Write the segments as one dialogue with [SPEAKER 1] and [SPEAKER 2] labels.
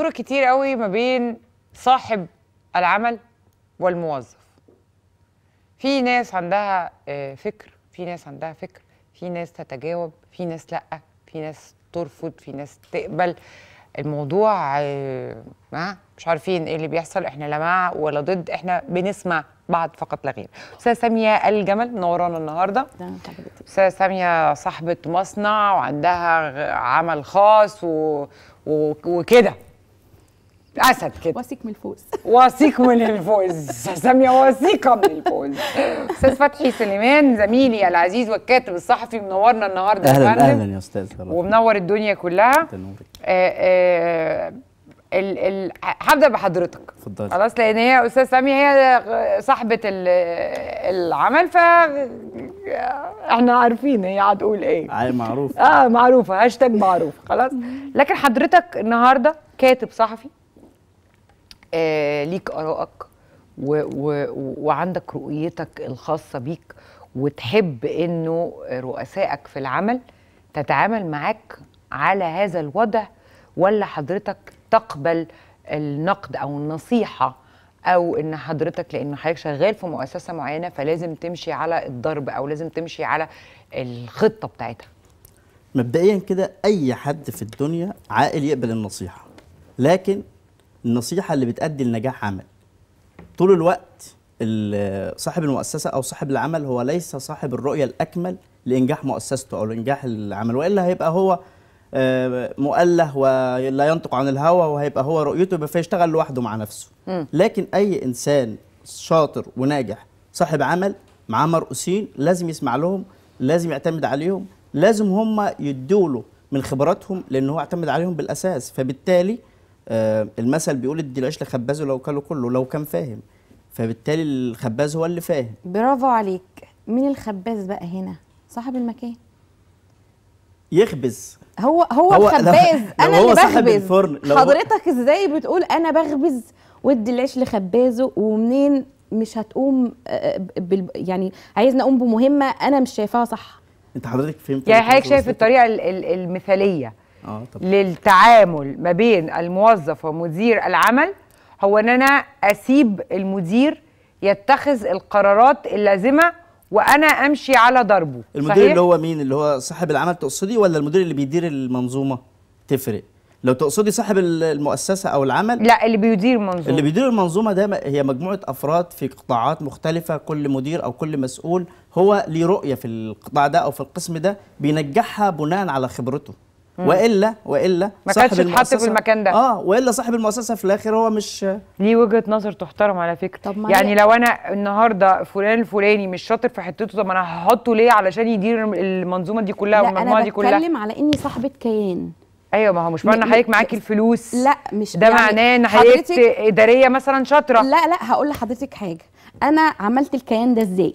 [SPEAKER 1] فروق كتير قوي ما بين صاحب العمل والموظف في ناس عندها آه، فكر في ناس عندها فكر في ناس تتجاوب في ناس لا في ناس ترفض في ناس تقبل الموضوع آه، ما مش عارفين ايه اللي بيحصل احنا لا مع ولا ضد احنا بنسمع بعض فقط لا غير استاذه ساميه الجمل منورانا النهارده
[SPEAKER 2] ده أنا حضرتك.
[SPEAKER 1] استاذه ساميه صاحبه مصنع وعندها غ- عمل خاص و... و... وكده اسد كده
[SPEAKER 2] واثق من الفوز
[SPEAKER 1] وثيق من الفوز سامية وثيقة من الفوز أستاذ فتحي سليمان زميلي العزيز والكاتب الصحفي منورنا النهارده يا
[SPEAKER 3] اهلا
[SPEAKER 1] فندم.
[SPEAKER 3] اهلا يا استاذ هلا
[SPEAKER 1] ومنور الدنيا كلها
[SPEAKER 3] تنورك
[SPEAKER 1] آه، آه، ال ال هبدا بحضرتك
[SPEAKER 3] اتفضلي.
[SPEAKER 1] خلاص لان هي استاذ سامية هي صاحبه ال- العمل ف احنا عارفين هي هتقول ايه
[SPEAKER 3] عاي معروف
[SPEAKER 1] اه معروفه هاشتاج معروف خلاص لكن حضرتك النهارده كاتب صحفي آه ليك ارائك و و وعندك رؤيتك الخاصه بيك وتحب انه رؤسائك في العمل تتعامل معاك على هذا الوضع ولا حضرتك تقبل النقد او النصيحه او ان حضرتك لان حضرتك شغال في مؤسسه معينه فلازم تمشي على الضرب او لازم تمشي على الخطه بتاعتها
[SPEAKER 3] مبدئيا كده اي حد في الدنيا عاقل يقبل النصيحه لكن النصيحه اللي بتؤدي لنجاح عمل طول الوقت ال- صاحب المؤسسه او صاحب العمل هو ليس صاحب الرؤيه الاكمل لانجاح مؤسسته او لانجاح العمل والا هيبقى هو آه، مؤله ولا ينطق عن الهوى وهيبقى هو رؤيته يبقى فيشتغل لوحده مع نفسه لكن اي انسان شاطر وناجح صاحب عمل معاه مرؤوسين لازم يسمع لهم لازم يعتمد عليهم لازم هم يدوا له من خبراتهم لان هو اعتمد عليهم بالاساس فبالتالي آه، المثل بيقول ادي العيش لخبازه لو كله كله لو كان فاهم فبالتالي الخباز هو اللي فاهم
[SPEAKER 2] برافو عليك مين الخباز بقى هنا صاحب المكان
[SPEAKER 3] يخبز
[SPEAKER 2] هو هو,
[SPEAKER 3] هو-
[SPEAKER 2] الخباز
[SPEAKER 3] لو- لو
[SPEAKER 2] انا
[SPEAKER 3] هو
[SPEAKER 2] اللي
[SPEAKER 3] صاحب
[SPEAKER 2] بخبز
[SPEAKER 3] الفرن، لو هو-
[SPEAKER 2] حضرتك ازاي بتقول انا بخبز وادي العيش لخبازه ومنين مش هتقوم آه، بال يعني عايزني اقوم بمهمه انا مش شايفاها صح
[SPEAKER 3] انت حضرتك فهمت
[SPEAKER 1] يعني
[SPEAKER 3] وجهة
[SPEAKER 1] حضرتك شايف
[SPEAKER 3] نظري؟
[SPEAKER 1] الطريقه ال- ال- المثاليه
[SPEAKER 3] اه طب
[SPEAKER 1] للتعامل ما بين الموظف ومدير العمل هو ان انا اسيب المدير يتخذ القرارات اللازمه وانا امشي على ضربه
[SPEAKER 3] المدير
[SPEAKER 1] صحيح؟
[SPEAKER 3] اللي هو مين اللي هو صاحب العمل تقصدي ولا المدير اللي بيدير المنظومه تفرق لو تقصدي صاحب ال- المؤسسه او العمل
[SPEAKER 1] لا اللي بيدير منظومه
[SPEAKER 3] اللي بيدير المنظومه ده م- هي مجموعه افراد في قطاعات مختلفه كل مدير او كل مسؤول هو ليه رؤيه في القطاع ده او في القسم ده بينجحها بناء على خبرته والا والا
[SPEAKER 1] ما
[SPEAKER 3] صاحب
[SPEAKER 1] كانش اتحط في
[SPEAKER 3] المؤسسة-
[SPEAKER 1] المكان ده.
[SPEAKER 3] اه والا صاحب المؤسسه في الاخر هو مش
[SPEAKER 1] ليه وجهه نظر تحترم على فكره
[SPEAKER 2] طب ما
[SPEAKER 1] يعني
[SPEAKER 2] هي-
[SPEAKER 1] لو انا النهارده فلان الفلاني مش شاطر في حتته طب انا هحطه ليه علشان يدير المنظومه دي كلها
[SPEAKER 2] لا
[SPEAKER 1] والمجموعه
[SPEAKER 2] انا
[SPEAKER 1] دي كلها
[SPEAKER 2] بتكلم على اني صاحبه كيان
[SPEAKER 1] ايوه ما هو مش معنى
[SPEAKER 2] م-
[SPEAKER 1] حضرتك
[SPEAKER 2] م-
[SPEAKER 1] معاكي الفلوس
[SPEAKER 2] لا مش
[SPEAKER 1] ده
[SPEAKER 2] يعني
[SPEAKER 1] معناه ان حضرتك
[SPEAKER 2] حضرتك-
[SPEAKER 1] اداريه مثلا شاطره
[SPEAKER 2] لا لا هقول لحضرتك حاجه انا عملت الكيان ده ازاي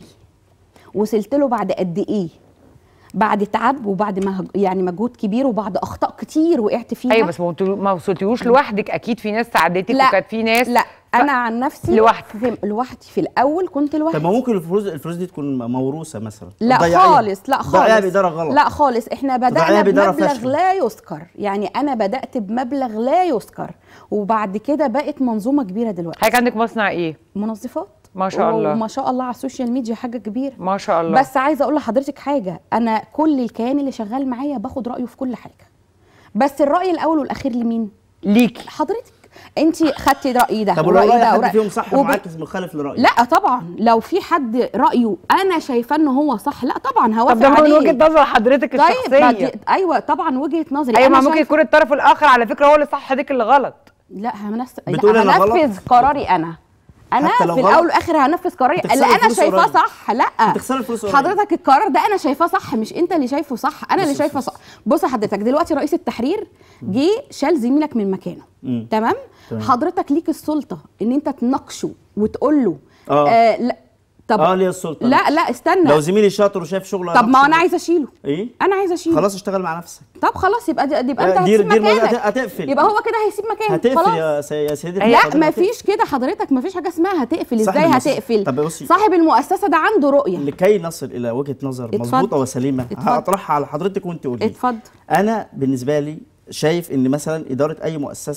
[SPEAKER 2] وصلت له بعد قد ايه بعد تعب وبعد ما يعني مجهود كبير وبعد اخطاء كتير وقعت فيها
[SPEAKER 1] ايوه بس ما قلتلو- ما وصلتيهوش لوحدك اكيد في ناس ساعدتك
[SPEAKER 2] لا
[SPEAKER 1] وكانت في ناس
[SPEAKER 2] لا
[SPEAKER 1] ف-
[SPEAKER 2] انا عن نفسي
[SPEAKER 1] لوحدك.
[SPEAKER 2] في لوحدي في الاول كنت لوحدي
[SPEAKER 3] طب ما ممكن الفلوس الفلوس دي تكون موروثه مثلا
[SPEAKER 2] لا
[SPEAKER 3] تضيعيها.
[SPEAKER 2] خالص لا
[SPEAKER 3] تضيعيها
[SPEAKER 2] خالص
[SPEAKER 3] باداره غلط
[SPEAKER 2] لا خالص احنا
[SPEAKER 3] تضيعيها
[SPEAKER 2] بدأنا
[SPEAKER 3] بإدارة
[SPEAKER 2] بمبلغ
[SPEAKER 3] فاشلة.
[SPEAKER 2] لا يذكر يعني انا بدأت بمبلغ لا يذكر وبعد كده بقت منظومة كبيرة دلوقتي
[SPEAKER 1] حضرتك عندك مصنع ايه
[SPEAKER 2] منظفات
[SPEAKER 1] ما شاء الله.
[SPEAKER 2] وما شاء الله على السوشيال ميديا حاجة كبيرة
[SPEAKER 1] ما شاء الله
[SPEAKER 2] بس عايزه اقول لحضرتك حاجه انا كل الكيان اللي شغال معايا باخد رايه في كل حاجه بس الراي الاول والاخير لمين
[SPEAKER 1] ليكي
[SPEAKER 2] حضرتك انت خدتي رايي ده
[SPEAKER 3] طب ولو
[SPEAKER 2] ورأيي
[SPEAKER 3] راي
[SPEAKER 2] ده
[SPEAKER 3] حد
[SPEAKER 2] ورأي-
[SPEAKER 3] فيهم صح
[SPEAKER 2] وب-
[SPEAKER 3] ومعاكس مخالف لرايك
[SPEAKER 2] لا طبعا لو في حد رايه انا شايفاه ان هو صح لا طبعا هوافق
[SPEAKER 1] طب ده من
[SPEAKER 2] عليه
[SPEAKER 1] وجهه نظر حضرتك
[SPEAKER 2] طيب
[SPEAKER 1] الشخصيه
[SPEAKER 2] بعد- ايوه طبعا وجهه نظري
[SPEAKER 1] ايوه
[SPEAKER 2] أنا
[SPEAKER 1] ما ممكن
[SPEAKER 2] شايفة-
[SPEAKER 1] يكون الطرف الاخر على فكره هو اللي صح حضرتك اللي غلط
[SPEAKER 2] لا هنس...
[SPEAKER 3] بتقول
[SPEAKER 2] لا
[SPEAKER 3] أنا غلط؟
[SPEAKER 2] هنفذ قراري انا انا
[SPEAKER 3] حتى لو
[SPEAKER 2] في
[SPEAKER 3] غلط؟
[SPEAKER 2] الاول والاخر هنفذ قراري
[SPEAKER 3] هتخسري
[SPEAKER 2] اللي انا
[SPEAKER 3] الفلوس
[SPEAKER 2] شايفاه
[SPEAKER 3] قريب.
[SPEAKER 2] صح لا
[SPEAKER 3] هتخسري الفلوس قريب.
[SPEAKER 2] حضرتك القرار ده انا شايفاه صح مش انت اللي شايفه صح انا اللي
[SPEAKER 3] بص-
[SPEAKER 2] شايفه
[SPEAKER 3] بص-
[SPEAKER 2] صح بص حضرتك دلوقتي رئيس التحرير جه شال زميلك من مكانه
[SPEAKER 3] مم.
[SPEAKER 2] تمام
[SPEAKER 3] تمام.
[SPEAKER 2] حضرتك ليك السلطه ان انت تناقشه وتقول له
[SPEAKER 3] آه.
[SPEAKER 2] آه لا طب
[SPEAKER 3] اه ليه السلطه
[SPEAKER 2] لا لا استنى
[SPEAKER 3] لو زميلي شاطر وشايف شغله
[SPEAKER 2] طب ما
[SPEAKER 3] نفسه
[SPEAKER 2] انا عايزه اشيله
[SPEAKER 3] ايه
[SPEAKER 2] انا عايزه اشيله
[SPEAKER 3] خلاص اشتغل مع نفسك
[SPEAKER 2] طب خلاص يبقى دي- يبقى انت
[SPEAKER 3] لا، دير-
[SPEAKER 2] هتسيب
[SPEAKER 3] دير
[SPEAKER 2] مكانك
[SPEAKER 3] هت- هتقفل.
[SPEAKER 2] يبقى هو كده هيسيب مكانه
[SPEAKER 3] هتقفل
[SPEAKER 2] خلاص
[SPEAKER 3] يا سي- يا سيدي
[SPEAKER 1] لا،
[SPEAKER 2] لا
[SPEAKER 3] حضرتك
[SPEAKER 2] مفيش كده حضرتك مفيش حاجه اسمها هتقفل
[SPEAKER 3] صاحب
[SPEAKER 2] ازاي
[SPEAKER 3] المؤسسة-
[SPEAKER 2] هتقفل
[SPEAKER 3] طب بصي.
[SPEAKER 2] صاحب المؤسسه ده عنده رؤيه
[SPEAKER 3] لكي نصل الى وجهه نظر
[SPEAKER 2] اتفضل.
[SPEAKER 3] مظبوطه وسليمه
[SPEAKER 2] اتفضل.
[SPEAKER 3] هطرحها على حضرتك وانت قولي
[SPEAKER 2] اتفضل
[SPEAKER 3] انا بالنسبه لي شايف ان مثلا اداره اي مؤسسه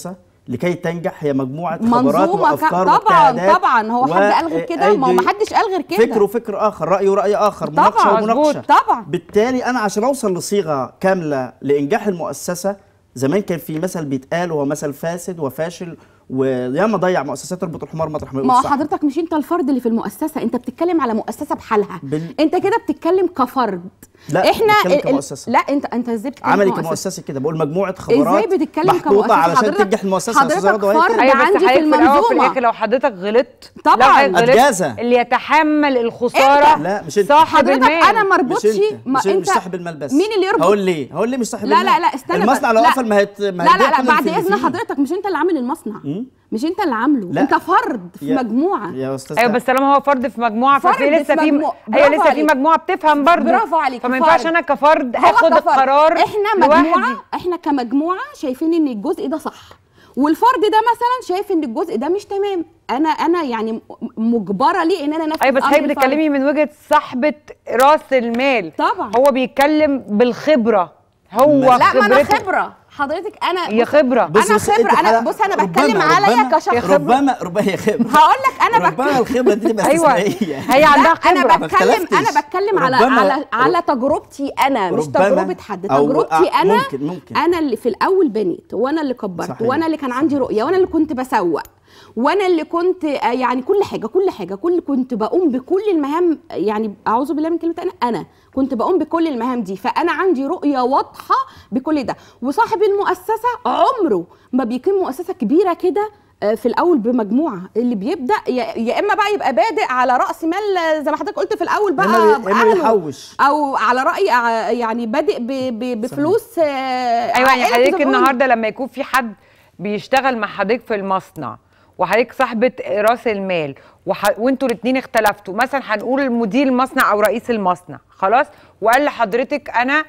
[SPEAKER 3] لكي تنجح هي مجموعه خبرات
[SPEAKER 2] منظومه ك...
[SPEAKER 3] وافكار
[SPEAKER 2] طبعا
[SPEAKER 3] واجتهادات
[SPEAKER 2] طبعا هو حد قال غير كده ما هو ما حدش قال غير كده
[SPEAKER 3] فكر وفكر اخر راي وراي اخر
[SPEAKER 2] طبعاً،
[SPEAKER 3] مناقشه
[SPEAKER 1] مظبوط.
[SPEAKER 3] ومناقشه
[SPEAKER 2] طبعا
[SPEAKER 3] بالتالي انا عشان اوصل لصيغه كامله لانجاح المؤسسه زمان كان في مثل بيتقال وهو مثل فاسد وفاشل وياما ضيع مؤسسات تربط الحمار مطرح ما
[SPEAKER 2] ما
[SPEAKER 3] يقول
[SPEAKER 2] هو
[SPEAKER 3] صح
[SPEAKER 2] حضرتك مش انت الفرد اللي في المؤسسه انت بتتكلم على مؤسسه بحالها
[SPEAKER 3] بال-
[SPEAKER 2] انت كده بتتكلم كفرد
[SPEAKER 3] لا،
[SPEAKER 2] احنا
[SPEAKER 3] بتكلم
[SPEAKER 2] ال- ال-
[SPEAKER 3] كمؤسسة.
[SPEAKER 2] لا انت انت ازاي بتتكلم
[SPEAKER 3] عملي
[SPEAKER 2] كمؤسسة؟
[SPEAKER 3] كمؤسسه كده بقول مجموعه خبرات
[SPEAKER 2] ازاي بتتكلم
[SPEAKER 3] محطوطه
[SPEAKER 2] كمؤسسة؟
[SPEAKER 3] علشان
[SPEAKER 2] حضرتك-
[SPEAKER 3] تنجح المؤسسه يا أستاذة
[SPEAKER 2] حضرتك
[SPEAKER 3] رضوى، وهي
[SPEAKER 2] فرد
[SPEAKER 3] كده.
[SPEAKER 1] ايوه بس
[SPEAKER 2] عندي في
[SPEAKER 1] حضرتك في الاول وفي
[SPEAKER 2] المنظومة.
[SPEAKER 1] الاخر لو حضرتك غلطت
[SPEAKER 2] طبعاً.
[SPEAKER 1] لو حضرتك غلطت
[SPEAKER 3] أتجازى.
[SPEAKER 1] اللي يتحمل الخساره
[SPEAKER 2] أنت.
[SPEAKER 3] لا، مش أنت.
[SPEAKER 1] صاحب
[SPEAKER 2] حضرتك
[SPEAKER 1] المال
[SPEAKER 2] انا ما
[SPEAKER 3] مش
[SPEAKER 2] اربطش
[SPEAKER 3] انت
[SPEAKER 2] ما
[SPEAKER 3] مش,
[SPEAKER 2] انت
[SPEAKER 3] مش صاحب المال بس
[SPEAKER 2] مين اللي يربط
[SPEAKER 3] هقول ليه هقول ليه مش صاحب
[SPEAKER 2] لا
[SPEAKER 3] المال
[SPEAKER 2] لا لا استنى
[SPEAKER 3] المصنع
[SPEAKER 2] بس.
[SPEAKER 3] لو
[SPEAKER 2] لا.
[SPEAKER 3] قفل ما هيت ما
[SPEAKER 2] لا لا
[SPEAKER 3] هيبيع
[SPEAKER 2] لا
[SPEAKER 3] كل
[SPEAKER 2] بعد
[SPEAKER 3] اللي
[SPEAKER 2] اذن
[SPEAKER 3] فيه.
[SPEAKER 2] حضرتك مش انت اللي عامل المصنع
[SPEAKER 3] مم.
[SPEAKER 2] مش انت اللي عامله
[SPEAKER 3] لا.
[SPEAKER 2] انت فرد في
[SPEAKER 3] يا-
[SPEAKER 2] مجموعه
[SPEAKER 3] يا استاذ
[SPEAKER 1] ايوه بس طالما هو فرد في مجموعه
[SPEAKER 2] فرد
[SPEAKER 1] ففي لسه
[SPEAKER 2] في
[SPEAKER 1] في
[SPEAKER 2] مجموعة.
[SPEAKER 1] ايوه
[SPEAKER 2] برافو
[SPEAKER 1] لسه في
[SPEAKER 2] عليك.
[SPEAKER 1] مجموعه بتفهم برضه
[SPEAKER 2] برافو عليك،
[SPEAKER 1] فما
[SPEAKER 2] فرد.
[SPEAKER 1] ينفعش انا كفرد
[SPEAKER 2] هو
[SPEAKER 1] اخد
[SPEAKER 2] كفرد.
[SPEAKER 1] القرار
[SPEAKER 2] احنا
[SPEAKER 1] لوحدي.
[SPEAKER 2] مجموعه احنا كمجموعه شايفين ان الجزء ده صح والفرد ده مثلا شايف ان الجزء ده مش تمام انا انا يعني م- مجبره ليه ان انا انفذ
[SPEAKER 1] ايوه بس
[SPEAKER 2] أمر
[SPEAKER 1] هي
[SPEAKER 2] الفرد.
[SPEAKER 1] بتتكلمي من وجهه صاحبه راس المال
[SPEAKER 2] طبعا.
[SPEAKER 1] هو بيتكلم بالخبره هو
[SPEAKER 3] لا،
[SPEAKER 2] لا ما انا
[SPEAKER 1] خبرته-
[SPEAKER 2] خبره حضرتك انا
[SPEAKER 1] هي
[SPEAKER 2] بص-
[SPEAKER 1] خبره
[SPEAKER 3] بص
[SPEAKER 2] انا
[SPEAKER 3] بص انت
[SPEAKER 2] خبره انا
[SPEAKER 3] حالة-
[SPEAKER 2] بص انا
[SPEAKER 3] ربما-
[SPEAKER 2] بتكلم عليا
[SPEAKER 3] ربما-
[SPEAKER 2] كشخص
[SPEAKER 3] ربما ربما هي خبره
[SPEAKER 2] هقول لك انا
[SPEAKER 3] ربما
[SPEAKER 2] بتكلم
[SPEAKER 3] الخبره دي تبقى
[SPEAKER 1] ايوه
[SPEAKER 3] استثنائيه
[SPEAKER 1] هي عندها
[SPEAKER 2] لا انا
[SPEAKER 1] خبره
[SPEAKER 3] ما
[SPEAKER 2] بتكلم
[SPEAKER 3] اختلفتش.
[SPEAKER 2] انا بتكلم على
[SPEAKER 3] ربما-
[SPEAKER 2] على على تجربتي انا مش
[SPEAKER 3] ربما
[SPEAKER 2] تجربه حد
[SPEAKER 3] أو-
[SPEAKER 2] تجربتي
[SPEAKER 3] آه،
[SPEAKER 2] انا
[SPEAKER 3] ممكن- ممكن.
[SPEAKER 2] انا اللي في الاول بنيت وانا اللي كبرت
[SPEAKER 3] صحيح.
[SPEAKER 2] وانا اللي كان عندي رؤيه وانا اللي كنت بسوق وانا اللي كنت آه، يعني كل حاجه كل حاجه كل كنت بقوم بكل المهام يعني اعوذ بالله من كلمه انا انا كنت بقوم بكل المهام دي فانا عندي رؤيه واضحه بكل ده وصاحب المؤسسه عمره ما بيقيم مؤسسه كبيره كده آه، في الاول بمجموعه اللي بيبدا يا يا اما بقى يبقى بادئ على راس مال آه، زي ما حضرتك قلت في الاول بقى
[SPEAKER 3] يا إما بي- يا إما
[SPEAKER 2] بأهله.
[SPEAKER 3] بيحوش.
[SPEAKER 2] او على راي آه، يعني بادئ ب- ب- بفلوس آه،
[SPEAKER 1] ايوه يعني
[SPEAKER 2] عائلة
[SPEAKER 1] حضرتك
[SPEAKER 2] زي ما بيقولوا.
[SPEAKER 1] النهارده لما يكون في حد بيشتغل مع حضرتك في المصنع وحضرتك صاحبه راس المال وح... وانتوا الاثنين اختلفتوا مثلا هنقول مدير المصنع او رئيس المصنع خلاص وقال لحضرتك انا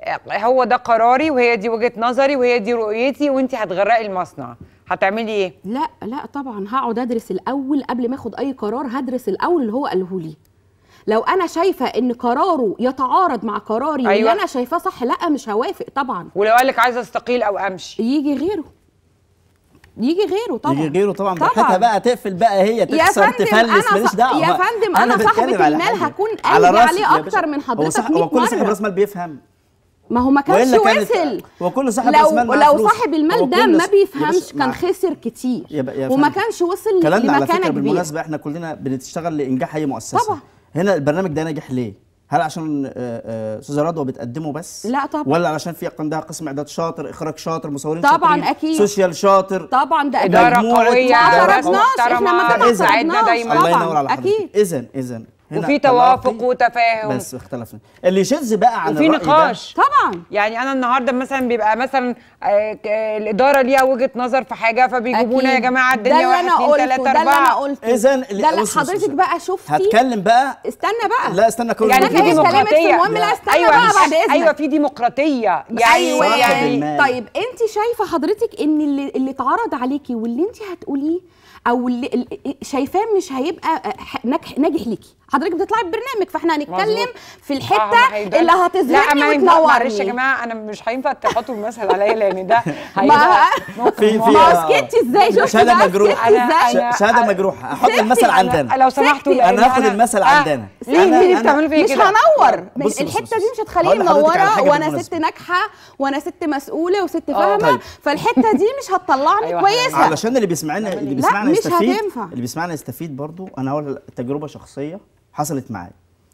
[SPEAKER 1] هو ده قراري وهي دي وجهه نظري وهي دي رؤيتي وانت هتغرقي المصنع هتعملي ايه؟
[SPEAKER 2] لا لا طبعا هقعد ادرس الاول قبل ما اخد اي قرار هدرس الاول اللي هو قاله لي لو انا شايفه ان قراره يتعارض مع قراري
[SPEAKER 1] أيوة.
[SPEAKER 2] واللي انا شايفاه صح لا مش هوافق طبعا
[SPEAKER 1] ولو قال لك عايزه استقيل او امشي
[SPEAKER 2] يجي غيره يجي غيره طبعا
[SPEAKER 3] يجي غيره طبعا
[SPEAKER 2] طبعاً.
[SPEAKER 3] براحتها بقى تقفل بقى هي
[SPEAKER 2] يا
[SPEAKER 3] تخسر
[SPEAKER 2] فندم
[SPEAKER 3] تفلس
[SPEAKER 2] أنا
[SPEAKER 3] ماليش
[SPEAKER 2] ص-
[SPEAKER 3] دعوه
[SPEAKER 2] يا
[SPEAKER 3] بقى.
[SPEAKER 2] فندم أنا
[SPEAKER 3] بتكلم
[SPEAKER 2] صاحبة
[SPEAKER 3] على
[SPEAKER 2] المال
[SPEAKER 3] حاجة.
[SPEAKER 2] هكون
[SPEAKER 3] على
[SPEAKER 2] قلبي
[SPEAKER 3] راسي
[SPEAKER 2] عليه
[SPEAKER 3] يا
[SPEAKER 2] أكتر
[SPEAKER 3] باشا.
[SPEAKER 2] من
[SPEAKER 3] هو
[SPEAKER 2] حضرتك
[SPEAKER 3] صح-
[SPEAKER 2] 100
[SPEAKER 3] هو كل صاحب
[SPEAKER 2] مرة.
[SPEAKER 3] راس مال بيفهم
[SPEAKER 2] ما هو ما كانش
[SPEAKER 3] وإلا كانت-
[SPEAKER 2] وصل
[SPEAKER 3] هو كل صاحب
[SPEAKER 2] لو
[SPEAKER 3] راس مال معاه
[SPEAKER 2] لو
[SPEAKER 3] فلوس.
[SPEAKER 2] صاحب
[SPEAKER 3] هو
[SPEAKER 2] المال ده
[SPEAKER 3] كل
[SPEAKER 2] ما
[SPEAKER 3] ص- يا
[SPEAKER 2] بيفهمش
[SPEAKER 3] باشا،
[SPEAKER 2] كان
[SPEAKER 3] مع-
[SPEAKER 2] خسر كتير
[SPEAKER 3] يا بقى- يا
[SPEAKER 2] وما
[SPEAKER 3] فندم.
[SPEAKER 2] كانش وصل
[SPEAKER 3] كلامنا على
[SPEAKER 2] لمكانه
[SPEAKER 3] فكره
[SPEAKER 2] كبيره
[SPEAKER 3] بالمناسبه احنا كلنا بنشتغل لانجاح اي مؤسسه
[SPEAKER 2] طبعا.
[SPEAKER 3] هنا البرنامج ده ناجح ليه؟ هل عشان آه، آه، استاذه رضوى بتقدمه بس؟
[SPEAKER 2] لا طبعا.
[SPEAKER 3] ولا علشان في عندها قسم اعداد شاطر، اخراج شاطر، مصورين
[SPEAKER 2] طبعاً
[SPEAKER 3] شاطرين،
[SPEAKER 2] أكيد.
[SPEAKER 3] سوشيال شاطر
[SPEAKER 2] طبعا ده أكيد.
[SPEAKER 1] اداره
[SPEAKER 3] مجموعة
[SPEAKER 1] قويه
[SPEAKER 2] ما
[SPEAKER 3] إدارة
[SPEAKER 1] ناس
[SPEAKER 2] اعترضناش، إحنا ما
[SPEAKER 1] محترمه
[SPEAKER 2] اعترضناش.
[SPEAKER 1] بتساعدنا دايما
[SPEAKER 3] الله
[SPEAKER 2] طبعاً،
[SPEAKER 3] ينور على حضرتك
[SPEAKER 2] أكيد.
[SPEAKER 3] اذا اذا هنا
[SPEAKER 1] وفي
[SPEAKER 3] تلاقي-
[SPEAKER 1] توافق وتفاهم
[SPEAKER 3] بس اختلفنا اللي يشذ بقى عن
[SPEAKER 1] وفي
[SPEAKER 3] الرأي ده-
[SPEAKER 1] نقاش
[SPEAKER 2] طبعا
[SPEAKER 1] يعني انا النهارده مثلا بيبقى مثلا آه، ك- الاداره ليها وجهه نظر في حاجه فبيجيبونا يا
[SPEAKER 2] أكيد.
[SPEAKER 1] جماعه
[SPEAKER 2] ده
[SPEAKER 1] الدنيا
[SPEAKER 2] اللي
[SPEAKER 1] واحد
[SPEAKER 2] انا
[SPEAKER 1] اتنين
[SPEAKER 2] قلته
[SPEAKER 1] تلاته
[SPEAKER 2] ده اللي انا
[SPEAKER 1] اربعه
[SPEAKER 2] قلته
[SPEAKER 3] إذن
[SPEAKER 2] ده
[SPEAKER 3] اللي-
[SPEAKER 2] اللي
[SPEAKER 3] بص- بص-
[SPEAKER 2] حضرتك
[SPEAKER 3] بص.
[SPEAKER 2] بقى شفتي
[SPEAKER 3] هتكلم بقى
[SPEAKER 2] استنى بقى
[SPEAKER 3] لا استنى كل
[SPEAKER 1] يعني
[SPEAKER 2] أنا
[SPEAKER 1] في
[SPEAKER 2] كده اتكلمت في
[SPEAKER 1] ديمقراطيه
[SPEAKER 2] المهم، لا استنى
[SPEAKER 1] ايوه
[SPEAKER 2] بقى
[SPEAKER 1] مش-
[SPEAKER 2] بعد إذنك.
[SPEAKER 1] ايوه في ديمقراطيه يعني
[SPEAKER 2] ايوه
[SPEAKER 3] صاحب
[SPEAKER 2] يعني
[SPEAKER 3] المال.
[SPEAKER 2] طيب انت شايفه حضرتك ان اللي اللي اتعرض عليكي واللي انت هتقوليه او اللي اللي شايفاه مش هيبقى ح- ناجح ناجح ليكي حضرتك بتطلعي ببرنامج فاحنا هنتكلم
[SPEAKER 1] مظبوط.
[SPEAKER 2] في
[SPEAKER 1] آه،
[SPEAKER 2] الحته
[SPEAKER 1] هما هيدل-
[SPEAKER 2] اللي
[SPEAKER 1] لا
[SPEAKER 2] هتظهرني
[SPEAKER 1] ما ينفع- معلش يا
[SPEAKER 2] وتنورني
[SPEAKER 1] جماعه انا مش هينفع تحطوا المثل عليا لان ده
[SPEAKER 2] ما
[SPEAKER 1] هيبقى موقف
[SPEAKER 3] في- في-
[SPEAKER 1] محرج.
[SPEAKER 2] ما هو سكتي ازاي شفتي
[SPEAKER 3] شهادة
[SPEAKER 2] بقى
[SPEAKER 3] مجروحة.
[SPEAKER 2] سكتي
[SPEAKER 1] أنا-
[SPEAKER 2] ازاي
[SPEAKER 1] أنا-
[SPEAKER 3] ش- شهاده مجروحه احط
[SPEAKER 2] سكتي.
[SPEAKER 3] المثل
[SPEAKER 1] أنا-
[SPEAKER 3] عندنا
[SPEAKER 1] لو سمحتوا
[SPEAKER 2] سكتي.
[SPEAKER 1] لأن
[SPEAKER 3] أنا هاخد المثل عندنا.
[SPEAKER 1] ليه
[SPEAKER 3] أنا-
[SPEAKER 1] ليه
[SPEAKER 3] أنا-
[SPEAKER 1] بتعملوا فيا
[SPEAKER 2] مش
[SPEAKER 1] كده
[SPEAKER 2] هنور
[SPEAKER 3] بص- بص-
[SPEAKER 2] الحته
[SPEAKER 3] بص-
[SPEAKER 2] دي مش
[SPEAKER 3] هقول
[SPEAKER 2] هتخليني
[SPEAKER 3] لحضرتك على
[SPEAKER 2] منوره
[SPEAKER 3] حاجة
[SPEAKER 2] وانا
[SPEAKER 3] بالمناسبة.
[SPEAKER 2] ست ناجحه وانا ست مسؤوله وست
[SPEAKER 1] آه،
[SPEAKER 2] فاهمه
[SPEAKER 3] طيب.
[SPEAKER 2] فالحته دي مش هتطلعني
[SPEAKER 1] أيوة،
[SPEAKER 2] كويسه
[SPEAKER 3] علشان اللي بيسمعنا اللي
[SPEAKER 2] لا،
[SPEAKER 3] بيسمعنا
[SPEAKER 2] مش
[SPEAKER 3] يستفيد
[SPEAKER 2] هتنفع.
[SPEAKER 3] اللي بيسمعنا يستفيد برضو انا هقول تجربه شخصيه حصلت معايا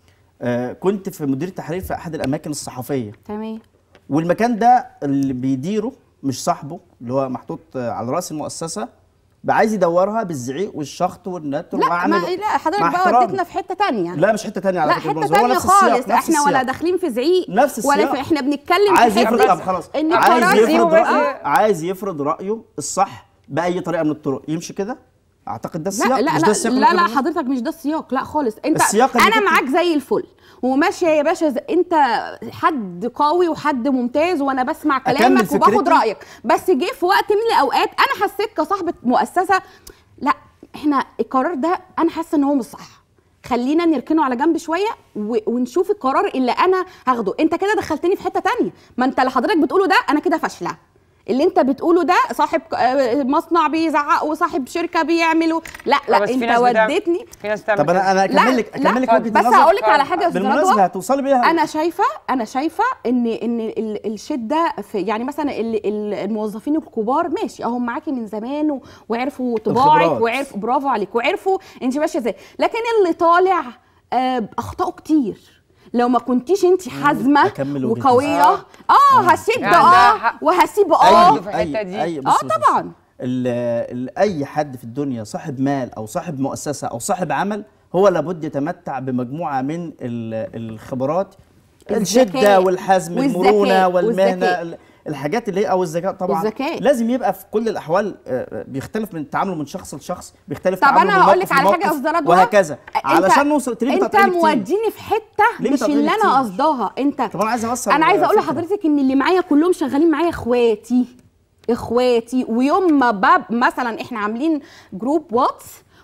[SPEAKER 3] آه كنت في مدير تحرير في احد الاماكن الصحفيه
[SPEAKER 2] تمام
[SPEAKER 3] والمكان ده اللي بيديره مش صاحبه اللي هو محطوط آه، على راس المؤسسه بقى عايز يدورها بالزعيق والشخط والنتر
[SPEAKER 2] لا ما
[SPEAKER 3] وأعمل-
[SPEAKER 2] لا حضرتك
[SPEAKER 3] مع
[SPEAKER 2] بقى
[SPEAKER 3] احترامي.
[SPEAKER 2] وديتنا في حته تانية
[SPEAKER 3] لا مش حته تانية على
[SPEAKER 2] لا
[SPEAKER 3] فكره
[SPEAKER 2] حته
[SPEAKER 3] برضه، هو
[SPEAKER 2] تانية
[SPEAKER 3] نفس السياق،
[SPEAKER 2] خالص
[SPEAKER 3] نفس
[SPEAKER 2] احنا ولا
[SPEAKER 3] السياق.
[SPEAKER 2] داخلين في زعيق
[SPEAKER 3] نفس
[SPEAKER 2] ولا
[SPEAKER 3] السياق.
[SPEAKER 2] في احنا بنتكلم
[SPEAKER 3] عايز
[SPEAKER 2] في
[SPEAKER 3] يفرض
[SPEAKER 2] حته
[SPEAKER 3] طب خلاص
[SPEAKER 2] ان
[SPEAKER 3] عايز
[SPEAKER 2] قرار
[SPEAKER 1] يفرض
[SPEAKER 3] يفرض
[SPEAKER 1] بس-
[SPEAKER 3] رأيه عايز يفرض رأيه الصح بأي طريقة من الطرق يمشي كده أعتقد ده السياق
[SPEAKER 2] لا لا
[SPEAKER 3] مش
[SPEAKER 2] لا
[SPEAKER 3] ده السياق
[SPEAKER 2] لا,
[SPEAKER 3] اللي
[SPEAKER 2] لا
[SPEAKER 3] إحنا بنقوله؟
[SPEAKER 2] حضرتك مش ده السياق لا خالص انت
[SPEAKER 3] السياق اللي
[SPEAKER 2] انا
[SPEAKER 3] كنت-
[SPEAKER 2] معاك زي الفل وماشيه يا باشا ز- انت حد قوي وحد ممتاز وانا بسمع
[SPEAKER 3] أكمل
[SPEAKER 2] كلامك وباخد
[SPEAKER 3] فكرتي؟
[SPEAKER 2] رايك بس جه في وقت من الاوقات انا حسيت كصاحبه مؤسسه لا احنا القرار ده انا حاسه ان هو مش صح خلينا نركنه على جنب شويه و... ونشوف القرار اللي انا هاخده انت كده دخلتني في حته تانية ما انت اللي حضرتك بتقوله ده انا كده فاشله اللي انت بتقوله ده صاحب آه، مصنع بيزعق وصاحب شركه بيعملوا لا لا
[SPEAKER 1] بس في
[SPEAKER 2] انت
[SPEAKER 1] ناس بتعمل-
[SPEAKER 2] وديتني
[SPEAKER 1] في ناس تعمل
[SPEAKER 3] طب انا انا
[SPEAKER 2] لا
[SPEAKER 3] اكمل لك
[SPEAKER 2] لا
[SPEAKER 3] اكمل لك وجهه
[SPEAKER 2] بس
[SPEAKER 3] النظر
[SPEAKER 2] هقول لك على حاجه يا استاذ
[SPEAKER 3] بالمناسبه
[SPEAKER 2] رضوى
[SPEAKER 3] هتوصلي بيها
[SPEAKER 2] انا شايفه انا شايفه ان ان ال- الشده في يعني مثلا ال- ال- الموظفين الكبار ماشي اهم معاكي من زمان و- وعرفوا طباعك
[SPEAKER 3] الخبرات.
[SPEAKER 2] وعرفوا برافو عليك وعرفوا انت ماشيه ازاي لكن اللي طالع آه، اخطائه كتير لو ما كنتيش انت حازمه
[SPEAKER 3] أكمل وجهة
[SPEAKER 2] وقويه
[SPEAKER 1] نظري.
[SPEAKER 2] اه هسيب
[SPEAKER 1] يعني
[SPEAKER 2] ده
[SPEAKER 1] ده
[SPEAKER 2] اه
[SPEAKER 1] حق.
[SPEAKER 2] وهسيب
[SPEAKER 1] أيوة.
[SPEAKER 2] اه
[SPEAKER 1] في الحتة دي.
[SPEAKER 3] أي
[SPEAKER 2] اه
[SPEAKER 3] بص بص بص.
[SPEAKER 2] طبعا
[SPEAKER 3] ال- ال- اي حد في الدنيا صاحب مال او صاحب مؤسسه او صاحب عمل هو لابد يتمتع بمجموعه من ال- الخبرات الشده
[SPEAKER 2] الذكاء
[SPEAKER 3] والحزم
[SPEAKER 2] والذكاء
[SPEAKER 3] المرونه والمهنه
[SPEAKER 2] والذكاء.
[SPEAKER 3] ال- الحاجات اللي هي او الذكاء طبعا
[SPEAKER 2] والذكاء.
[SPEAKER 3] لازم يبقى في كل الاحوال آه، آه، بيختلف من تعامله من شخص لشخص بيختلف
[SPEAKER 2] طب
[SPEAKER 3] تعامله
[SPEAKER 2] انا
[SPEAKER 3] من
[SPEAKER 2] هقول
[SPEAKER 3] موقف
[SPEAKER 2] لك على حاجه يا
[SPEAKER 3] لموقف
[SPEAKER 2] استاذ رضوى
[SPEAKER 3] وهكذا
[SPEAKER 2] أنت-
[SPEAKER 3] علشان نوصل تريد
[SPEAKER 2] انت
[SPEAKER 3] بتقطعيني كتير.
[SPEAKER 2] موديني في حته
[SPEAKER 3] ليه
[SPEAKER 2] مش
[SPEAKER 3] بتقطعيني
[SPEAKER 2] اللي انا
[SPEAKER 3] كتير؟
[SPEAKER 2] قصدها انت
[SPEAKER 3] طب انا عايز اوصل
[SPEAKER 2] انا عايزه اقول
[SPEAKER 3] فكرة.
[SPEAKER 2] لحضرتك ان اللي معايا كلهم شغالين معايا اخواتي اخواتي ويوم ما باب مثلا احنا عاملين جروب واتس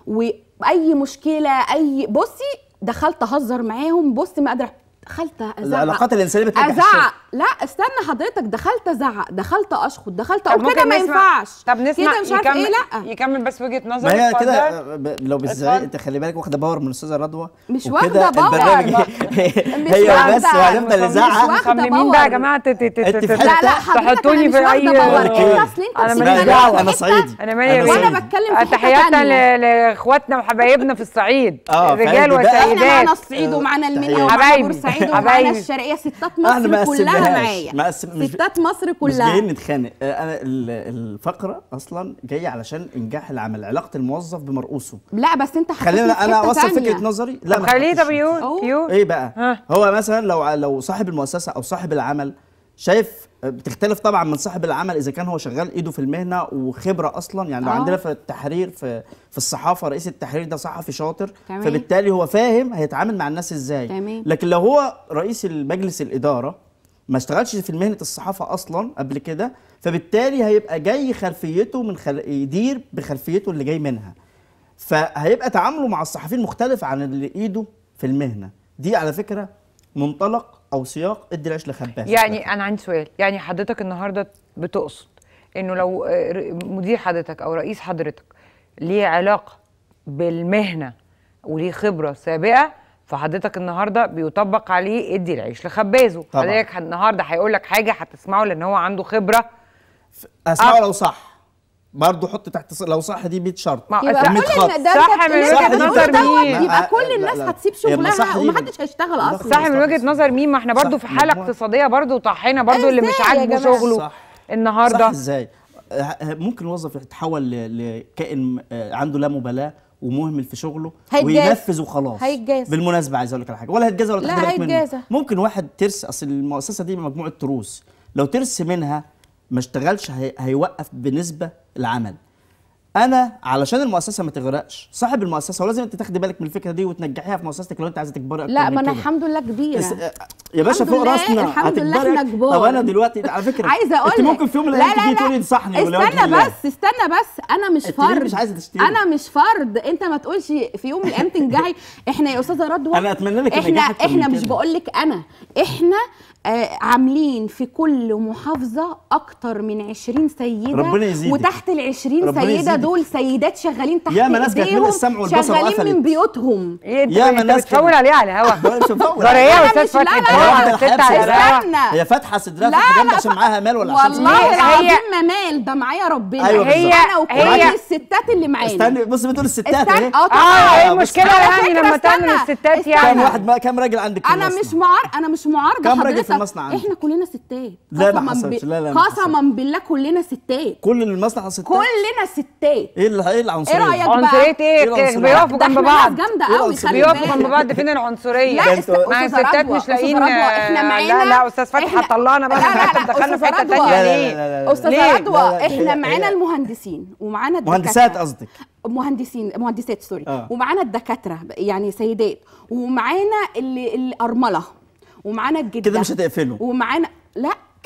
[SPEAKER 2] واي مشكله اي بصي دخلت اهزر معاهم بصي ما قادره دخلت ازعق
[SPEAKER 3] العلاقات الانسانيه بتنجح الشغل.
[SPEAKER 2] ازعق لا استنى حضرتك دخلت ازعق دخلت اشخط دخلت
[SPEAKER 1] طب
[SPEAKER 2] اقول كده
[SPEAKER 1] ممكن
[SPEAKER 2] ما
[SPEAKER 1] نسمع-
[SPEAKER 2] ينفعش
[SPEAKER 1] طب نسمع
[SPEAKER 2] كده مش عارفه
[SPEAKER 1] يكمل
[SPEAKER 2] ايه لا
[SPEAKER 1] يكمل بس وجهه
[SPEAKER 3] ما
[SPEAKER 1] نظرك
[SPEAKER 3] هي
[SPEAKER 1] اتفضل.
[SPEAKER 3] كده آه، ب- لو بالزعيق
[SPEAKER 1] اتفضل.
[SPEAKER 3] انت خلي بالك واخده باور من الاستاذه رضوى
[SPEAKER 2] مش
[SPEAKER 3] وكده
[SPEAKER 2] واخدة باور.
[SPEAKER 3] البرنامج
[SPEAKER 2] مش
[SPEAKER 3] هي
[SPEAKER 2] واخدة.
[SPEAKER 3] بس وهنفضل
[SPEAKER 2] مش
[SPEAKER 3] نزعق
[SPEAKER 2] واخدة
[SPEAKER 1] مصممين بقى يا
[SPEAKER 2] باور.
[SPEAKER 1] جماعه ت- ت- ت-
[SPEAKER 3] انت في
[SPEAKER 1] ت-
[SPEAKER 3] حتة-
[SPEAKER 2] لا لا حضرتك
[SPEAKER 1] تحطوني
[SPEAKER 2] أنا
[SPEAKER 1] في
[SPEAKER 2] مش واخدة
[SPEAKER 1] اي
[SPEAKER 2] باور.
[SPEAKER 3] أوكي.
[SPEAKER 2] انت اصل انت
[SPEAKER 1] انا
[SPEAKER 2] مسكت
[SPEAKER 1] ماليش
[SPEAKER 2] بالك
[SPEAKER 1] دعوه
[SPEAKER 3] أنا
[SPEAKER 2] حتة-
[SPEAKER 3] صعيدي.
[SPEAKER 1] انا مالي
[SPEAKER 3] أنا
[SPEAKER 1] بيه.
[SPEAKER 3] صعيدي.
[SPEAKER 2] وانا بتكلم في حتة
[SPEAKER 1] تحياتنا
[SPEAKER 2] تانية.
[SPEAKER 1] ل- لاخواتنا وحبايبنا في الصعيد
[SPEAKER 3] اه،
[SPEAKER 1] رجال
[SPEAKER 3] فاهم بقى.
[SPEAKER 2] احنا معانا
[SPEAKER 1] وسيدات
[SPEAKER 2] الصعيد ومعانا المنيا
[SPEAKER 3] تحية.
[SPEAKER 2] ومعانا
[SPEAKER 1] حبايبي.
[SPEAKER 2] بورسعيد ومعانا
[SPEAKER 1] حبايبي.
[SPEAKER 2] الشرقيه ستات
[SPEAKER 3] احنا ما
[SPEAKER 2] مصر كلها
[SPEAKER 3] قسمناهاش.
[SPEAKER 2] معايا
[SPEAKER 3] ما قسم- مش-
[SPEAKER 2] ستات مصر
[SPEAKER 3] مش
[SPEAKER 2] كلها
[SPEAKER 3] جايين نتخانق آه، انا ال- الفقره اصلا جايه علشان انجاح العمل علاقه الموظف بمرؤوسه
[SPEAKER 2] لا بس انت حطيتني
[SPEAKER 3] خلينا
[SPEAKER 2] في
[SPEAKER 3] انا
[SPEAKER 2] حتة
[SPEAKER 3] اوصل
[SPEAKER 2] تانية.
[SPEAKER 3] فكره نظري لا
[SPEAKER 1] طب
[SPEAKER 3] ما
[SPEAKER 1] خليه
[SPEAKER 3] تحطش.
[SPEAKER 1] طب يقول
[SPEAKER 2] أهو.
[SPEAKER 1] يقول
[SPEAKER 3] ايه بقى
[SPEAKER 1] ها.
[SPEAKER 3] هو مثلا لو لو صاحب المؤسسه او صاحب العمل شايف بتختلف طبعا من صاحب العمل اذا كان هو شغال ايده في المهنه وخبره اصلا يعني لو
[SPEAKER 2] آه.
[SPEAKER 3] عندنا في التحرير في في الصحافه رئيس التحرير ده صحفي شاطر
[SPEAKER 2] تمام.
[SPEAKER 3] فبالتالي هو فاهم هيتعامل مع الناس ازاي
[SPEAKER 2] تمام.
[SPEAKER 3] لكن لو هو رئيس المجلس الاداره ما اشتغلش في مهنه الصحافه اصلا قبل كده فبالتالي هيبقى جاي خلفيته من خل... يدير بخلفيته اللي جاي منها فهيبقى تعامله مع الصحفيين مختلف عن اللي ايده في المهنه دي على فكره منطلق او سياق ادي العيش لخباز
[SPEAKER 1] يعني انا عندي سؤال يعني حضرتك النهارده بتقصد انه لو آه، ر- مدير حضرتك او رئيس حضرتك ليه علاقه بالمهنه وليه خبره سابقه فحضرتك النهارده بيطبق عليه ادي العيش لخبازه
[SPEAKER 3] طبعاً.
[SPEAKER 1] حضرتك النهارده هيقول لك حاجه هتسمعه لان هو عنده خبره
[SPEAKER 3] اسمعه
[SPEAKER 1] آه.
[SPEAKER 3] لو صح برضه حط تحت ص- لو صح دي 100 شرط
[SPEAKER 1] ما
[SPEAKER 2] يبقى
[SPEAKER 1] صح-
[SPEAKER 3] مية
[SPEAKER 2] كل
[SPEAKER 3] خط.
[SPEAKER 2] إن ده
[SPEAKER 1] صح
[SPEAKER 2] أنت-
[SPEAKER 1] من
[SPEAKER 2] اللي
[SPEAKER 1] وجهة
[SPEAKER 2] أنت بتقوله
[SPEAKER 1] نظر
[SPEAKER 2] دوت
[SPEAKER 1] مين؟
[SPEAKER 2] يبقى
[SPEAKER 3] لا،
[SPEAKER 2] كل
[SPEAKER 3] لا،
[SPEAKER 2] الناس
[SPEAKER 3] لا.
[SPEAKER 2] هتسيب
[SPEAKER 3] يا ما صح
[SPEAKER 2] شغلها
[SPEAKER 3] دي
[SPEAKER 2] ومحدش هيشتغل
[SPEAKER 3] لا،
[SPEAKER 2] اصلا
[SPEAKER 1] صح من
[SPEAKER 3] صح،
[SPEAKER 1] وجهه
[SPEAKER 3] صح.
[SPEAKER 1] نظر مين ما احنا برضو
[SPEAKER 3] صح،
[SPEAKER 1] في حاله
[SPEAKER 3] مجموعة.
[SPEAKER 1] اقتصاديه برضو طحينا برضو اللي مش
[SPEAKER 2] إزاي يا
[SPEAKER 1] عاجبه
[SPEAKER 2] جماعة؟
[SPEAKER 1] شغله
[SPEAKER 3] صح. صح
[SPEAKER 1] النهارده
[SPEAKER 3] ازاي آه، ممكن موظف يتحول ل- لكائن آه، عنده لا مبالاه ومهمل في شغله
[SPEAKER 2] هيتجاز.
[SPEAKER 3] وينفذ وخلاص
[SPEAKER 2] هيتجاز.
[SPEAKER 3] بالمناسبه عايز اقول لك على حاجه ولا هيتجازى ولا
[SPEAKER 2] لا،
[SPEAKER 3] تاخد بالك منه
[SPEAKER 2] هيتجازى.
[SPEAKER 3] ممكن واحد ترس اصل المؤسسه دي مجموعه تروس لو ترس منها ما اشتغلش هي... هيوقف بالنسبه العمل انا علشان المؤسسه ما تغرقش صاحب المؤسسه ولازم انت تاخدي بالك من الفكره دي وتنجحيها في مؤسستك لو انت عايزه تكبري اكتر
[SPEAKER 2] لا
[SPEAKER 3] من
[SPEAKER 2] ما انا
[SPEAKER 3] كده.
[SPEAKER 2] الحمد لله كبيره
[SPEAKER 3] بس- يا باشا
[SPEAKER 2] الحمد
[SPEAKER 3] فوق
[SPEAKER 2] لله-
[SPEAKER 3] راسنا
[SPEAKER 2] الحمد لله
[SPEAKER 3] هتكبري
[SPEAKER 2] احنا
[SPEAKER 3] أكتر.
[SPEAKER 2] كبار.
[SPEAKER 3] طب انا دلوقتي على فكره
[SPEAKER 2] عايزه اقول
[SPEAKER 3] انت
[SPEAKER 2] لك-
[SPEAKER 3] ممكن في يوم من
[SPEAKER 2] لا
[SPEAKER 3] الايام
[SPEAKER 2] لا
[SPEAKER 3] تيجي
[SPEAKER 2] لا.
[SPEAKER 3] تقولي انصحني ولوجه
[SPEAKER 2] استنى
[SPEAKER 3] الله.
[SPEAKER 2] بس استنى بس انا مش
[SPEAKER 3] انت ليه
[SPEAKER 2] فرد
[SPEAKER 3] مش عايزة تشتري؟
[SPEAKER 2] انا مش فرد انت ما تقولش في يوم من الايام تنجحي احنا يا استاذه رضوى
[SPEAKER 3] أنا أتمنى لك
[SPEAKER 2] احنا
[SPEAKER 3] النجاح أكتر من
[SPEAKER 2] احنا مش
[SPEAKER 3] كده.
[SPEAKER 2] بقول لك انا احنا آه عاملين في كل محافظه اكتر من 20 سيده
[SPEAKER 3] ربنا يزيدك.
[SPEAKER 2] وتحت ال 20
[SPEAKER 3] ربنا
[SPEAKER 2] سيده
[SPEAKER 3] يزيدك.
[SPEAKER 2] دول سيدات شغالين تحت
[SPEAKER 3] ياما ناس كانت
[SPEAKER 2] ايديهم
[SPEAKER 3] ملء السمع والبصر
[SPEAKER 2] شغالين
[SPEAKER 3] وقفلت.
[SPEAKER 2] من بيوتهم
[SPEAKER 1] ايه انت,
[SPEAKER 3] ياما
[SPEAKER 1] انت
[SPEAKER 3] ناس
[SPEAKER 1] بتفول
[SPEAKER 3] كده.
[SPEAKER 1] عليه على الهوا
[SPEAKER 3] مش بفول.
[SPEAKER 1] ضرية يا
[SPEAKER 2] أنا
[SPEAKER 1] استاذ
[SPEAKER 2] مش- لا،
[SPEAKER 1] فتحي
[SPEAKER 2] لا،
[SPEAKER 1] تفول
[SPEAKER 3] لا.
[SPEAKER 1] على الست على الهوا
[SPEAKER 2] استنى
[SPEAKER 3] هي فاتحه صدرها
[SPEAKER 2] لا،
[SPEAKER 3] في الحاجات دي
[SPEAKER 2] لا،
[SPEAKER 3] عشان
[SPEAKER 2] ف-
[SPEAKER 3] معاها مال ولا عشان
[SPEAKER 2] والله
[SPEAKER 1] هي-
[SPEAKER 2] العظيم
[SPEAKER 1] هي-
[SPEAKER 2] ما مال ده معايا ربنا
[SPEAKER 3] أيوة
[SPEAKER 1] هي-
[SPEAKER 2] انا وكل
[SPEAKER 1] هي-
[SPEAKER 2] الستات اللي معانا
[SPEAKER 3] استني بص بتقول الستات
[SPEAKER 2] استنى
[SPEAKER 3] اهي
[SPEAKER 2] اه
[SPEAKER 1] اه
[SPEAKER 2] طبعا
[SPEAKER 1] ايه
[SPEAKER 3] بس
[SPEAKER 1] المشكله
[SPEAKER 2] على
[SPEAKER 1] يعني
[SPEAKER 2] فكرة
[SPEAKER 1] لما تعمل
[SPEAKER 2] استنى،
[SPEAKER 1] الستات
[SPEAKER 2] استنى.
[SPEAKER 3] كام
[SPEAKER 1] يعني
[SPEAKER 3] واحد ما كام راجل عندك في
[SPEAKER 2] انا
[SPEAKER 3] المصنع؟
[SPEAKER 2] مش معار انا مش معارضه
[SPEAKER 3] كم راجل في
[SPEAKER 2] حضرتك.
[SPEAKER 3] المصنع عندك؟
[SPEAKER 2] احنا كلنا ستات
[SPEAKER 3] لا، ما
[SPEAKER 2] قسماً
[SPEAKER 3] حصلش.
[SPEAKER 2] ب-
[SPEAKER 3] لا، لا، ما
[SPEAKER 2] قسما بالله كلنا ستات
[SPEAKER 3] كل المصنع ستات
[SPEAKER 2] كلنا ستات
[SPEAKER 3] ايه اللي ايه العنصريه
[SPEAKER 2] إيه رأيك بقى؟
[SPEAKER 1] عنصريه
[SPEAKER 3] إيه
[SPEAKER 1] ايه
[SPEAKER 3] العنصرية؟
[SPEAKER 1] بيقفوا
[SPEAKER 2] ده
[SPEAKER 1] جنب
[SPEAKER 2] احنا
[SPEAKER 1] بعض
[SPEAKER 2] ناس جامده
[SPEAKER 3] إيه
[SPEAKER 2] قوي
[SPEAKER 3] العنصرية؟
[SPEAKER 2] خلي
[SPEAKER 1] بيقفوا
[SPEAKER 2] بالك
[SPEAKER 1] جنب بعض فين العنصريه
[SPEAKER 2] لا
[SPEAKER 3] ده
[SPEAKER 2] است...
[SPEAKER 3] انتوا-
[SPEAKER 1] مع
[SPEAKER 2] أستاذة
[SPEAKER 1] الستات
[SPEAKER 2] رضوى،
[SPEAKER 1] مش
[SPEAKER 2] أستاذة
[SPEAKER 1] لاقيين
[SPEAKER 2] رضوى، احنا معانا
[SPEAKER 1] لا لا استاذ فتحي
[SPEAKER 2] إحنا-
[SPEAKER 1] هتطلعنا بقى
[SPEAKER 2] لا، لا،
[SPEAKER 1] انت
[SPEAKER 2] لا،
[SPEAKER 1] دخلنا في
[SPEAKER 2] أستاذة
[SPEAKER 1] حته
[SPEAKER 2] رضوى.
[SPEAKER 1] ثانيه
[SPEAKER 3] لا، لا،
[SPEAKER 1] ليه؟
[SPEAKER 3] لا، لا، لا.
[SPEAKER 2] استاذه
[SPEAKER 1] ليه؟
[SPEAKER 2] رضوى
[SPEAKER 3] لا، لا،
[SPEAKER 2] احنا
[SPEAKER 3] هي-
[SPEAKER 2] معانا
[SPEAKER 3] هي-
[SPEAKER 2] المهندسين ومعانا الدكاتره
[SPEAKER 3] مهندسات قصدك
[SPEAKER 2] مهندسين مهندسات سوري
[SPEAKER 3] آه.
[SPEAKER 2] ومعانا الدكاتره يعني سيدات ومعانا اللي الارمله ومعانا الجده
[SPEAKER 3] كده مش هتقفله.
[SPEAKER 2] ومعانا لا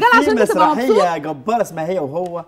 [SPEAKER 2] شغال
[SPEAKER 3] في
[SPEAKER 2] عشان انت تبقى مبسوط
[SPEAKER 3] مسرحيه جباره اسمها هي وهو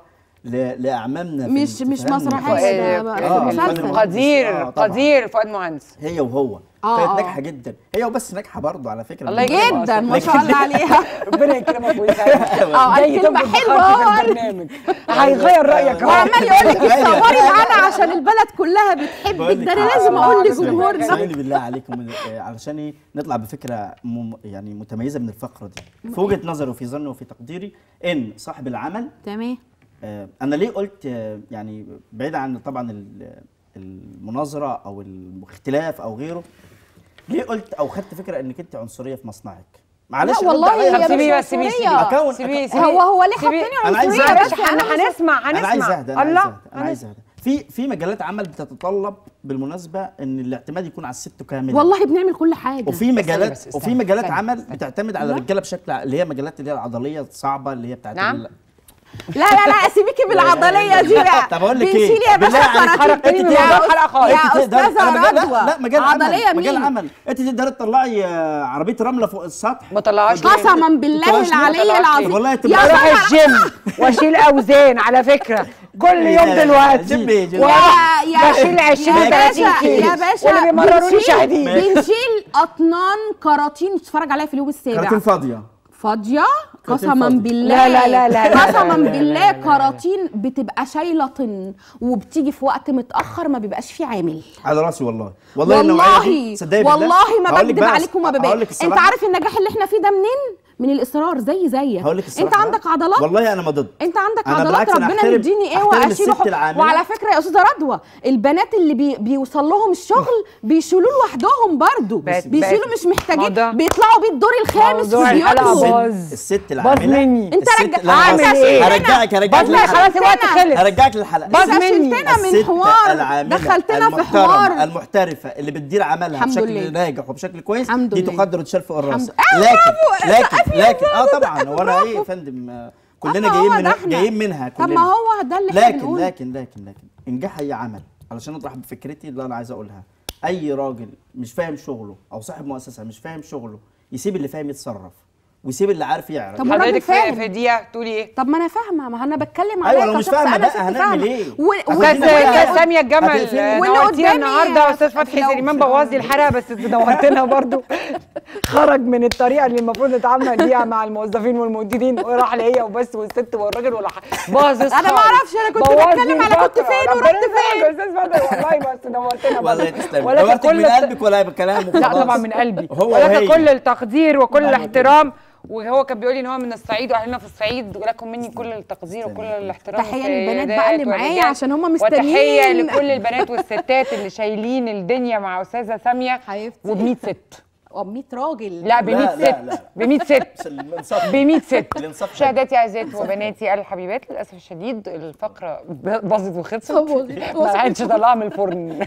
[SPEAKER 3] ل- لاعمامنا في
[SPEAKER 2] مش-
[SPEAKER 3] ال-
[SPEAKER 2] مش
[SPEAKER 3] في فهم
[SPEAKER 2] مسرحية،
[SPEAKER 3] الفن.
[SPEAKER 2] ده
[SPEAKER 1] آه،
[SPEAKER 2] بقى
[SPEAKER 3] آه،
[SPEAKER 2] مسلسل.
[SPEAKER 3] الفن المهندس.
[SPEAKER 1] قدير
[SPEAKER 3] آه، طبعاً.
[SPEAKER 1] قدير فؤاد مهندس
[SPEAKER 3] هي وهو
[SPEAKER 2] آه،
[SPEAKER 3] كانت
[SPEAKER 2] آه.
[SPEAKER 3] ناجحه جدا هي وبس ناجحه برضه على فكره
[SPEAKER 1] الله يكرمك.
[SPEAKER 2] جدا ما شاء الله عليها
[SPEAKER 1] ربنا يكرمك ويسعدك
[SPEAKER 2] اه
[SPEAKER 1] جاي
[SPEAKER 2] الكلمه
[SPEAKER 1] تنبض
[SPEAKER 2] حلوه
[SPEAKER 1] بخاطري
[SPEAKER 2] أهو.
[SPEAKER 1] في البرنامج هيغير رايك اهو
[SPEAKER 2] وعمال يقول لك
[SPEAKER 3] أيوة.
[SPEAKER 2] اتصوري معانا عشان البلد كلها بتحبك
[SPEAKER 3] بقول لك
[SPEAKER 2] ده انا
[SPEAKER 3] آه،
[SPEAKER 2] لازم
[SPEAKER 3] آه،
[SPEAKER 2] اقول
[SPEAKER 3] اسمعي-
[SPEAKER 2] لجمهورنا
[SPEAKER 3] اسمعيني بالله عليكم آه، علشان ايه نطلع بفكره مم يعني متميزه من الفقره دي في وجهه نظري وفي ظني وفي تقديري ان صاحب العمل
[SPEAKER 2] تمام
[SPEAKER 3] آه، انا ليه قلت آه، يعني بعيد عن طبعا ال- المناظره او الاختلاف او غيره ليه قلت او خدت فكره انك انت عنصريه في مصنعك معلش
[SPEAKER 2] لا والله
[SPEAKER 3] رد عليا.
[SPEAKER 2] هي
[SPEAKER 1] طب سيبيه
[SPEAKER 2] مش
[SPEAKER 1] بس سيبيه
[SPEAKER 2] عنصرية.
[SPEAKER 1] سيبيه
[SPEAKER 3] أكون-
[SPEAKER 1] سيبيه
[SPEAKER 3] أكون-
[SPEAKER 1] سيبيه
[SPEAKER 2] هو هو ليه
[SPEAKER 1] سيبيه.
[SPEAKER 2] حاطيني
[SPEAKER 3] أنا عايز
[SPEAKER 2] عنصريه
[SPEAKER 3] أهدى.
[SPEAKER 2] يا
[SPEAKER 1] معلش
[SPEAKER 2] باشا
[SPEAKER 1] هن-
[SPEAKER 2] انا
[SPEAKER 1] هنسمع
[SPEAKER 3] انا عايز
[SPEAKER 1] هنسمع
[SPEAKER 3] اهدى انا عايز
[SPEAKER 1] الله
[SPEAKER 3] اهدى انا عايز اهدى في في مجالات عمل بتتطلب بالمناسبه ان الاعتماد يكون على الست كاملا
[SPEAKER 2] والله بنعمل كل حاجه
[SPEAKER 3] وفي مجالات
[SPEAKER 1] بس، استنى،
[SPEAKER 3] وفي مجالات
[SPEAKER 1] استنى،
[SPEAKER 3] عمل
[SPEAKER 1] استنى.
[SPEAKER 3] بتعتمد على الرجاله بشكل ع- اللي هي مجالات اللي هي العضليه الصعبه اللي هي بتاعت
[SPEAKER 1] نعم.
[SPEAKER 3] ال-
[SPEAKER 2] لا لا لا سيبيكي بالعضليه دي بقى
[SPEAKER 3] طب أقول لك إيه؟
[SPEAKER 2] بنشيل يا باشا
[SPEAKER 3] بالله عليك،
[SPEAKER 2] كراتين
[SPEAKER 1] خرجتني من
[SPEAKER 2] يا
[SPEAKER 1] موضوع
[SPEAKER 2] أس-
[SPEAKER 1] الحلقة خالص.
[SPEAKER 2] يا
[SPEAKER 3] أنت تقدري-
[SPEAKER 2] استاذه
[SPEAKER 3] أنا مجال-
[SPEAKER 2] رضوى
[SPEAKER 3] لا لا مجال
[SPEAKER 2] عضليه
[SPEAKER 3] عمل مجال
[SPEAKER 2] مين
[SPEAKER 3] عمل انت تقدري تطلعي آه، عربيه رمله فوق السطح
[SPEAKER 1] ما طلعهاش ليه؟
[SPEAKER 2] قسما بالله
[SPEAKER 3] طلعش ليه؟
[SPEAKER 2] العلي
[SPEAKER 1] طلعش
[SPEAKER 2] العظيم
[SPEAKER 3] والله
[SPEAKER 2] يا
[SPEAKER 3] تبقى
[SPEAKER 1] اروح
[SPEAKER 2] أستاذة
[SPEAKER 1] الجيم واشيل اوزان على فكره كل يوم
[SPEAKER 3] لا، لا،
[SPEAKER 1] دلوقتي
[SPEAKER 3] جيم إيه؟ جيم
[SPEAKER 1] وأروح
[SPEAKER 2] يا يا
[SPEAKER 1] بشيل 20
[SPEAKER 2] يا
[SPEAKER 1] 30
[SPEAKER 2] باشا
[SPEAKER 1] كيلو
[SPEAKER 2] يا باشا
[SPEAKER 1] واللي بيمرنوني
[SPEAKER 2] بنشيل-
[SPEAKER 1] شاهدين
[SPEAKER 2] بنشيل اطنان كراتين تتفرج عليها في اليوم السابع
[SPEAKER 3] كراتين فاضيه
[SPEAKER 2] فاضيه
[SPEAKER 3] كراتين
[SPEAKER 2] قسما
[SPEAKER 3] فاضية.
[SPEAKER 2] بالله
[SPEAKER 1] لا، لا، لا، لا، لا،
[SPEAKER 2] قسما
[SPEAKER 1] لا، لا،
[SPEAKER 2] بالله
[SPEAKER 1] لا، لا، لا.
[SPEAKER 2] كراتين بتبقى شايله طن وبتيجي في وقت متاخر ما بيبقاش فيه عامل
[SPEAKER 3] على راسي والله والله النوعية دي،
[SPEAKER 2] والله
[SPEAKER 3] صدقني بالله.
[SPEAKER 2] والله ما
[SPEAKER 3] هقول لك
[SPEAKER 2] بكذب
[SPEAKER 3] بقى-
[SPEAKER 2] عليكم وما
[SPEAKER 3] هقول
[SPEAKER 2] ببالغ
[SPEAKER 3] لك
[SPEAKER 2] انت
[SPEAKER 3] الصراحة-
[SPEAKER 2] عارف النجاح اللي احنا فيه ده منين من الاصرار زي زيك
[SPEAKER 3] هقول لك الصراحه
[SPEAKER 2] انت عندك عضلات
[SPEAKER 3] والله انا ما ضد
[SPEAKER 2] انت عندك
[SPEAKER 3] أنا
[SPEAKER 2] عضلات
[SPEAKER 3] بالعكس أنا
[SPEAKER 2] ربنا
[SPEAKER 3] أحترم-
[SPEAKER 2] مديني ايه
[SPEAKER 3] أحترم
[SPEAKER 2] واشيله
[SPEAKER 3] الست
[SPEAKER 2] حب-
[SPEAKER 3] العاملة.
[SPEAKER 2] وعلى فكره يا استاذه رضوى البنات اللي بي بيوصل لهم الشغل بيشيلوه لوحدهم برضو
[SPEAKER 1] بس-
[SPEAKER 2] بيشيلوا
[SPEAKER 1] بس-
[SPEAKER 2] مش محتاجين
[SPEAKER 1] موضوع-
[SPEAKER 2] بيطلعوا بيه الدور الخامس
[SPEAKER 1] موضوع الحلقة
[SPEAKER 2] وبيطلوا
[SPEAKER 1] باظ.
[SPEAKER 3] الست
[SPEAKER 1] باظ
[SPEAKER 3] العامله
[SPEAKER 1] مني.
[SPEAKER 2] انت
[SPEAKER 3] الست-
[SPEAKER 2] رجع-
[SPEAKER 3] لا،
[SPEAKER 1] أعمل
[SPEAKER 3] هرجعك-
[SPEAKER 1] إيه؟
[SPEAKER 3] هرجعك هرجعك
[SPEAKER 1] باظ مني خلاص الوقت خلص
[SPEAKER 3] هرجعك للحلقه
[SPEAKER 1] باظ
[SPEAKER 2] إذا
[SPEAKER 1] مني.
[SPEAKER 2] شلتنا من
[SPEAKER 3] الست
[SPEAKER 2] حوار
[SPEAKER 3] العاملة
[SPEAKER 2] دخلتنا في
[SPEAKER 3] المحترمة
[SPEAKER 2] حوار
[SPEAKER 3] المحترفة اللي بتدير عملها
[SPEAKER 2] الحمد
[SPEAKER 3] بشكل
[SPEAKER 2] لله.
[SPEAKER 3] ناجح وبشكل كويس
[SPEAKER 2] الحمد
[SPEAKER 3] دي
[SPEAKER 2] لله.
[SPEAKER 3] تقدر وتشال فوق الراس
[SPEAKER 2] الحمد- آه،
[SPEAKER 3] لكن
[SPEAKER 2] برافو.
[SPEAKER 3] لكن
[SPEAKER 2] سقفي يا
[SPEAKER 3] لكن اه طبعا هو انا ايه يا فندم آه، كلنا
[SPEAKER 2] أما هو
[SPEAKER 3] جايين
[SPEAKER 2] ده
[SPEAKER 3] منها
[SPEAKER 2] إحنا.
[SPEAKER 3] جايين منها
[SPEAKER 2] طب
[SPEAKER 3] كلنا
[SPEAKER 2] ما هو ده اللي احنا
[SPEAKER 3] لكن
[SPEAKER 2] بنقوله
[SPEAKER 3] لكن لكن لكن انجاح اي عمل علشان اطرح بفكرتي اللي انا عايز اقولها اي راجل مش فاهم شغله او صاحب مؤسسه مش فاهم شغله يسيب اللي فاهم يتصرف ويسيب اللي عارف يعرف
[SPEAKER 2] طب الراجل
[SPEAKER 1] حضرتك في
[SPEAKER 2] فاهم.
[SPEAKER 1] في دقيقه تقولي ايه
[SPEAKER 2] طب ما انا فاهمه ما انا بتكلم
[SPEAKER 3] أيوة،
[SPEAKER 2] عليك
[SPEAKER 3] لو مش
[SPEAKER 2] كشخص
[SPEAKER 3] فاهمة
[SPEAKER 2] أنا
[SPEAKER 3] بقى
[SPEAKER 2] ست
[SPEAKER 3] هنعمل
[SPEAKER 2] فاهمة.
[SPEAKER 3] إيه؟
[SPEAKER 2] و-
[SPEAKER 3] أصل
[SPEAKER 2] و-
[SPEAKER 1] استاذ
[SPEAKER 3] واللي-
[SPEAKER 1] استاذ ساميه الجمل
[SPEAKER 3] هتقفلني.
[SPEAKER 1] آه،
[SPEAKER 2] واللي
[SPEAKER 1] نورتينا
[SPEAKER 2] قدامي
[SPEAKER 1] النهارده استاذ
[SPEAKER 2] لو-
[SPEAKER 1] فتحي سليمان
[SPEAKER 2] لو-
[SPEAKER 1] بوظ لي الحلقه بس نورتنا برضو خرج من الطريقه اللي المفروض نتعامل بيها مع الموظفين والمديرين وراح ليا وبس والست والراجل ولا باظ
[SPEAKER 2] أنا ما أعرفش، أنا كنت بتكلم على كنت فين ورحت فين.
[SPEAKER 1] يا استاذ فتحي والله بس نورتنا
[SPEAKER 3] والله
[SPEAKER 1] برضو.
[SPEAKER 3] تسلم
[SPEAKER 1] ولكن
[SPEAKER 3] نورتك
[SPEAKER 1] كل
[SPEAKER 3] من
[SPEAKER 1] الت-
[SPEAKER 3] قلبك ولا بكلام
[SPEAKER 1] لا
[SPEAKER 3] وخلاص.
[SPEAKER 1] طبعا من قلبي
[SPEAKER 3] هو
[SPEAKER 1] ولكن
[SPEAKER 3] وهي.
[SPEAKER 1] كل التقدير وكل
[SPEAKER 3] الله
[SPEAKER 1] الاحترام وهو كان بيقول لي ان هو من الصعيد واهلنا في الصعيد ولكم مني كل التقدير وكل الاحترام
[SPEAKER 2] تحية للبنات بقى اللي
[SPEAKER 1] والسيدات
[SPEAKER 2] معايا
[SPEAKER 1] والرجال.
[SPEAKER 2] عشان هم
[SPEAKER 1] وتحيه
[SPEAKER 2] مستنيين.
[SPEAKER 1] لكل البنات والستات اللي شايلين الدنيا مع استاذه ساميه
[SPEAKER 2] حبيبتي.
[SPEAKER 1] وب100 ست
[SPEAKER 2] و100 راجل
[SPEAKER 1] لا ب100
[SPEAKER 3] لا، لا،
[SPEAKER 1] ست
[SPEAKER 3] لا.
[SPEAKER 1] ب100 ست
[SPEAKER 3] بس الانصاف
[SPEAKER 1] ب100 ست
[SPEAKER 3] الانصاف حلو.
[SPEAKER 1] مشاهداتي اعزائي وبناتي الحبيبات للاسف الشديد الفقره باظت وخلصت
[SPEAKER 2] باظت.
[SPEAKER 1] ما عادش اطلعها من الفرن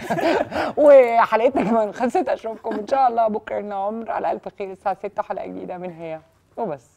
[SPEAKER 1] وحلقتنا كمان خلصت اشوفكم ان شاء الله بكره لنا عمر على الف خير الساعه 6 حلقه جديده من هي وبس